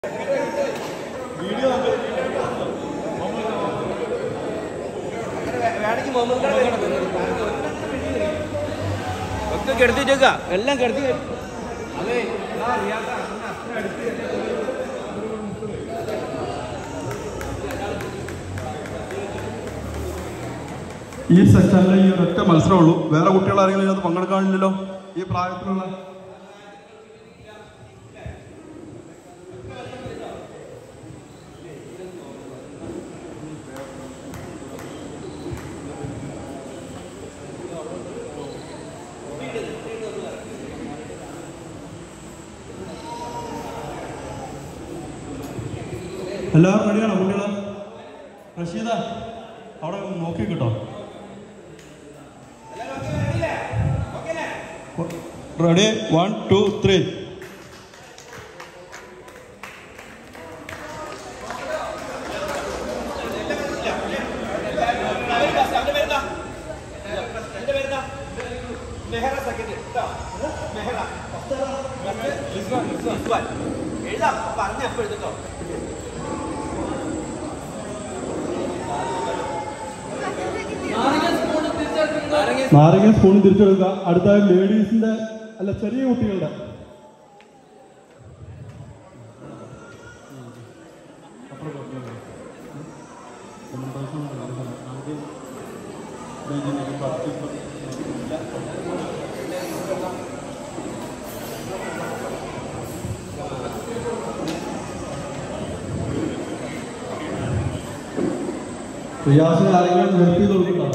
വേണമെങ്കിൽ മുഹമ്മദ് ഖാൻ വരണം. ഒക്കെ കിടത്തിട്ടേക്ക എല്ലാം കിടത്തി ഈ സെക്ഷനിലെ ഈ ഒരൊറ്റ മത്സരമുള്ളൂ വേറെ കുട്ടികൾ ആരെങ്കിലും ഇതിനകത്ത് പങ്കെടുക്കാനില്ലല്ലോ ഈ പ്രായത്തിലുള്ള എല്ലാവരും റെഡിയാണോ കുട്ടികൾ റഷീദ അവിടെ നോക്കി കിട്ടോ റെഡി വൺ ടു ത്രീ എഴുതാം പറഞ്ഞ അപ്പൊ എഴുതട്ടോ നാരങ്ങ സ്പൂൺ തിരിച്ചെടുക്കുക അടുത്ത ലേഡീസിന്റെ അല്ല ചെറിയ കുട്ടികളുടെ റിയാസിനെ ആരെങ്കിലും ഹെൽപ്പ് ചെയ്ത് കൊടുക്കട്ടോ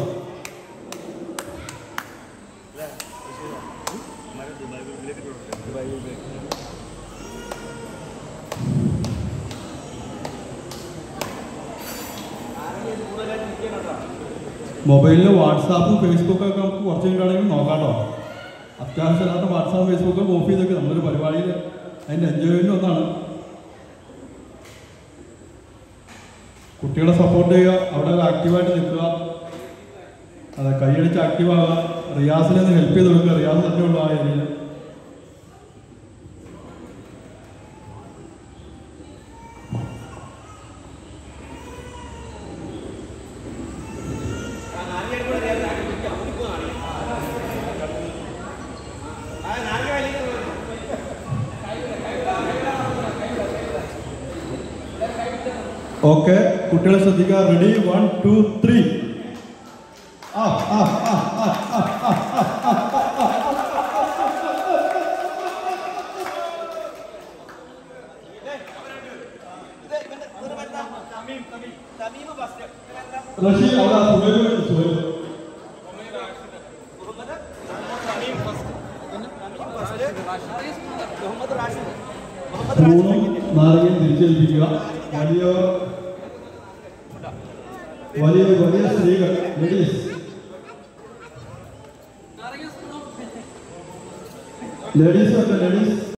മൊബൈലിൽ വാട്സാപ്പും ഫേസ്ബുക്കും ഒക്കെ നമുക്ക് കുറച്ച് കഴിഞ്ഞാണെങ്കിൽ നോക്കാട്ടോ അത്യാവശ്യമില്ലാത്ത വാട്സാപ്പ് ഫേസ്ബുക്കും ഓഫ് ചെയ്തൊക്കെ നമ്മളൊരു പരിപാടിയിൽ അതിൻ്റെ എൻജോയ്മെൻ്റ് ഒന്നാണ് കുട്ടികളെ സപ്പോർട്ട് ചെയ്യുക അവിടെ ആക്റ്റീവായിട്ട് നിൽക്കുക അതെ കൈയടിച്ച് ആക്റ്റീവ് ആവുക റിയാസിനെ ഒന്ന് ഹെൽപ്പ് ചെയ്ത് കൊടുക്കുക റിയാസ് തന്നെ ഉള്ളൂ ആ ഏരിയയിൽ ഓക്കെ കുട്ടികളെ ശ്രദ്ധിക്കുക റെഡി വൺ ടു ത്രീ ആ ആ ആ ആ ആ ആ ആ റഷീദ് അവിടെ സുഹൈബ് സുഹൈബ് മുഹമ്മദ് റാഷിദ് സ്പൂണും നാരങ്ങയും തിരിച്ചേൽപ്പിക്കുക വലിയ വലിയ വലിയ സ്ത്രീകൾ ലേഡീസ് ലേഡീസ് ഉണ്ട് ലേഡീസ്